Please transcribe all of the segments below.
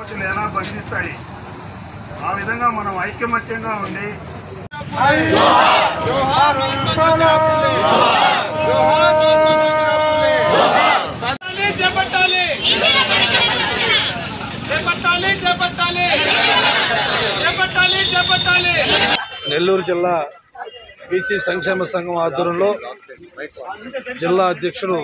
లేకపోతే ఎలా బంధిస్తాయి ఆ విధంగా మనం ఐకమత్యంగా ఉండి చేపట్టాలి చేపట్టాలి చేపట్టాలి చేపట్టాలి చేపట్టాలి నెల్లూరు జిల్లా బీసీ సంక్షేమ సంఘం ఆధ్వర్యంలో జిల్లా అధ్యక్షుడు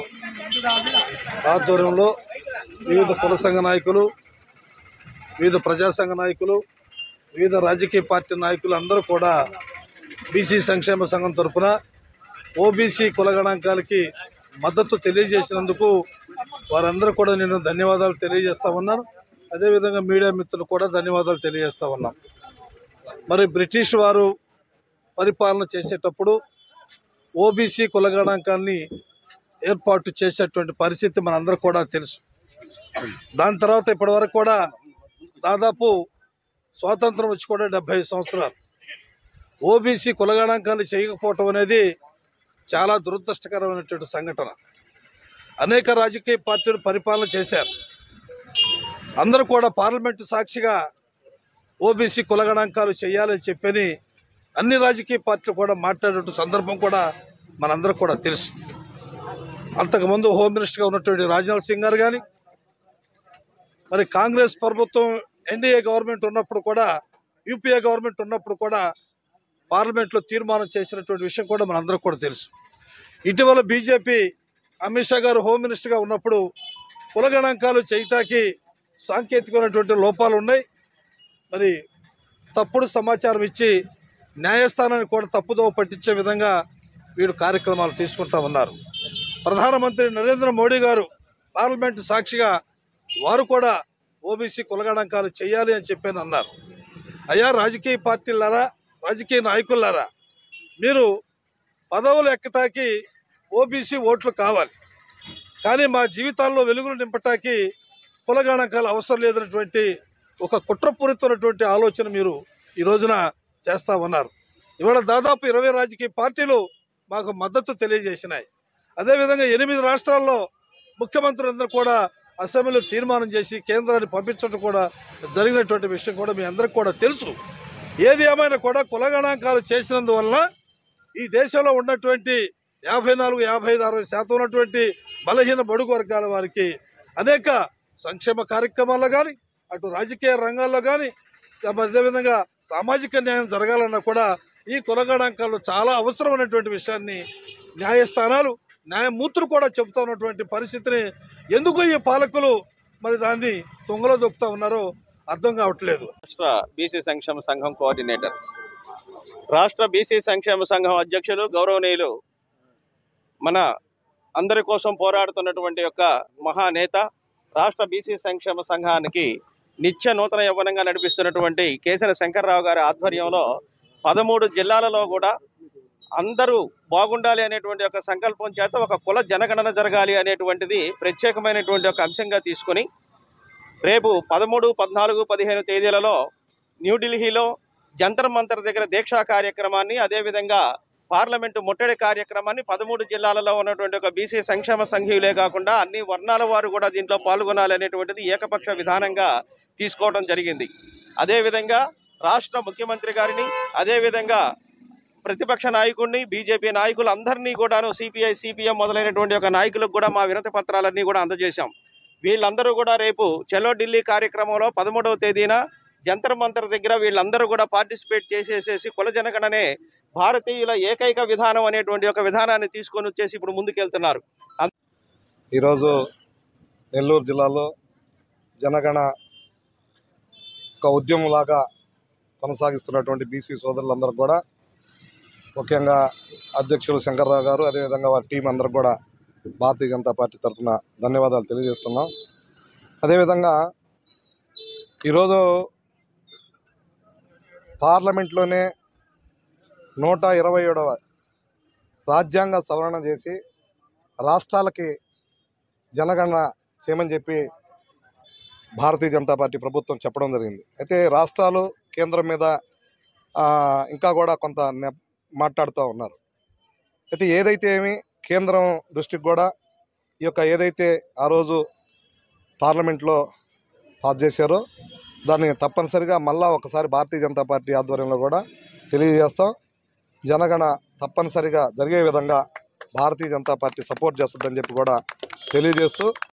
ఆధ్వర్యంలో వివిధ కుల సంఘ నాయకులు వివిధ ప్రజా సంఘ నాయకులు వివిధ రాజకీయ పార్టీ నాయకులు అందరూ కూడా బీసీ సంక్షేమ సంఘం తరఫున ఓబీసీ కుల గణాంకాలకి మద్దతు తెలియజేసినందుకు వారందరూ కూడా నేను ధన్యవాదాలు తెలియజేస్తా ఉన్నాను అదేవిధంగా మీడియా మిత్రులు కూడా ధన్యవాదాలు తెలియజేస్తా ఉన్నాం మరి బ్రిటిష్ వారు పరిపాలన చేసేటప్పుడు ఓబీసీ కులగణాంకాన్ని ఏర్పాటు చేసేటువంటి పరిస్థితి మనందరూ కూడా తెలుసు దాని తర్వాత ఇప్పటి వరకు కూడా దాదాపు స్వాతంత్రం వచ్చి కూడా డెబ్బై సంవత్సరాలు ఓబీసీ కులగణాంకాలు చేయకపోవటం అనేది చాలా దురదృష్టకరమైనటువంటి సంఘటన అనేక రాజకీయ పార్టీలు పరిపాలన చేశారు అందరూ కూడా పార్లమెంటు సాక్షిగా ఓబీసీ కులగణాంకాలు చేయాలని చెప్పని అన్ని రాజకీయ పార్టీలు కూడా మాట్లాడే సందర్భం కూడా మనందరూ కూడా తెలుసు అంతకుముందు హోమ్ మినిస్టర్గా ఉన్నటువంటి రాజ్నాథ్ సింగ్ గారు కానీ మరి కాంగ్రెస్ ప్రభుత్వం ఎన్డీఏ గవర్నమెంట్ ఉన్నప్పుడు కూడా యూపీఏ గవర్నమెంట్ ఉన్నప్పుడు కూడా పార్లమెంట్లో తీర్మానం చేసినటువంటి విషయం కూడా మనందరికీ కూడా తెలుసు ఇటీవల బీజేపీ అమిత్ షా గారు హోమ్ మినిస్టర్గా ఉన్నప్పుడు కులగణాంకాలు చేయటానికి సాంకేతికమైనటువంటి లోపాలు ఉన్నాయి మరి తప్పుడు సమాచారం ఇచ్చి న్యాయస్థానాన్ని కూడా తప్పుదోవ పట్టించే విధంగా వీడు కార్యక్రమాలు తీసుకుంటా ఉన్నారు ప్రధానమంత్రి నరేంద్ర మోడీ గారు పార్లమెంటు సాక్షిగా వారు కూడా ఓబీసీ కులగణాంకాలు చేయాలి అని చెప్పని అన్నారు అయ్యా రాజకీయ పార్టీలారా రాజకీయ నాయకులారా మీరు పదవులు ఎక్కటానికి ఓబీసీ ఓట్లు కావాలి కానీ మా జీవితాల్లో వెలుగులు నింపటానికి కులగణాంకాలు అవసరం లేదన్నటువంటి ఒక కుట్రపూరితమైనటువంటి ఆలోచన మీరు ఈ రోజున చేస్తా ఉన్నారు ఇవాళ దాదాపు ఇరవై రాజకీయ పార్టీలు మాకు మద్దతు తెలియజేసినాయి అదేవిధంగా ఎనిమిది రాష్ట్రాల్లో ముఖ్యమంత్రులందరూ కూడా అసెంబ్లీలో తీర్మానం చేసి కేంద్రాన్ని పంపించడం కూడా జరిగినటువంటి విషయం కూడా మీ అందరికి కూడా తెలుసు ఏది ఏమైనా కూడా కులగణాంకాలు చేసినందువలన ఈ దేశంలో ఉన్నటువంటి యాభై నాలుగు యాభై ఐదు అరవై శాతం ఉన్నటువంటి బలహీన బడుగు వర్గాల వారికి అనేక సంక్షేమ కార్యక్రమాల్లో కానీ అటు రాజకీయ రంగాల్లో కానీ అదేవిధంగా సామాజిక న్యాయం జరగాలన్నా కూడా ఈ కులగణాంకాలు చాలా అవసరమైనటువంటి విషయాన్ని న్యాయస్థానాలు న్యాయమూర్తులు కూడా చెబుతా ఉన్నటువంటి పరిస్థితిని ఎందుకు ఈ పాలకులు మరి దాన్ని తుంగలో దొక్కుతా ఉన్నారో అర్థం కావట్లేదు రాష్ట్ర బీసీ సంక్షేమ సంఘం కోఆర్డినేటర్ రాష్ట్ర బీసీ సంక్షేమ సంఘం అధ్యక్షులు గౌరవనీయులు మన అందరి కోసం పోరాడుతున్నటువంటి యొక్క మహానేత రాష్ట్ర బీసీ సంక్షేమ సంఘానికి నిత్య నూతన యవ్వనంగా నడిపిస్తున్నటువంటి కేసర శంకర్రావు గారి ఆధ్వర్యంలో పదమూడు జిల్లాలలో కూడా అందరూ బాగుండాలి అనేటువంటి ఒక సంకల్పం చేత ఒక కుల జనగణన జరగాలి అనేటువంటిది ప్రత్యేకమైనటువంటి ఒక అంశంగా తీసుకొని రేపు పదమూడు పద్నాలుగు పదిహేను తేదీలలో న్యూఢిల్లీలో జంతర్ మంతర్ దగ్గర దీక్షా కార్యక్రమాన్ని అదేవిధంగా పార్లమెంటు ముట్టడి కార్యక్రమాన్ని పదమూడు జిల్లాలలో ఉన్నటువంటి ఒక బీసీ సంక్షేమ సంఘీయులే కాకుండా అన్ని వర్ణాల వారు కూడా దీంట్లో పాల్గొనాలి అనేటువంటిది ఏకపక్ష విధానంగా తీసుకోవడం జరిగింది అదేవిధంగా రాష్ట్ర ముఖ్యమంత్రి గారిని అదేవిధంగా ప్రతిపక్ష నాయకుడిని బీజేపీ నాయకులు అందరినీ కూడాను సిపిఐ సిపిఎం మొదలైనటువంటి ఒక నాయకులకు కూడా మా వినతి పత్రాలన్నీ కూడా అందజేశాం వీళ్ళందరూ కూడా రేపు చలో ఢిల్లీ కార్యక్రమంలో పదమూడవ తేదీన జంతర్ మంతర్ దగ్గర వీళ్ళందరూ కూడా పార్టిసిపేట్ చేసేసేసి కుల జనగణనే భారతీయుల ఏకైక విధానం అనేటువంటి ఒక విధానాన్ని తీసుకొని వచ్చేసి ఇప్పుడు ముందుకెళ్తున్నారు ఈరోజు నెల్లూరు జిల్లాలో జనగణ ఒక ఉద్యమంలాగా కొనసాగిస్తున్నటువంటి బీసీ సోదరులందరూ కూడా ముఖ్యంగా అధ్యక్షులు శంకర్రావు గారు అదేవిధంగా వారి టీం అందరూ కూడా భారతీయ జనతా పార్టీ తరఫున ధన్యవాదాలు తెలియజేస్తున్నాం అదేవిధంగా ఈరోజు పార్లమెంట్లోనే నూట ఇరవై ఏడవ రాజ్యాంగ సవరణ చేసి రాష్ట్రాలకి జనగణన చేయమని చెప్పి భారతీయ జనతా పార్టీ ప్రభుత్వం చెప్పడం జరిగింది అయితే రాష్ట్రాలు కేంద్రం మీద ఆ, ఇంకా కూడా కొంత నె- మాట్లాడుతూ ఉన్నారు అయితే ఏదైతే ఏమి కేంద్రం దృష్టికి కూడా ఈ యొక్క ఏదైతే ఆ రోజు పార్లమెంట్లో పాస్ చేశారో దాన్ని తప్పనిసరిగా మళ్ళా ఒకసారి భారతీయ జనతా పార్టీ ఆధ్వర్యంలో కూడా తెలియజేస్తాం జనగణ తప్పనిసరిగా జరిగే విధంగా భారతీయ జనతా పార్టీ సపోర్ట్ చేస్తుందని చెప్పి కూడా తెలియజేస్తూ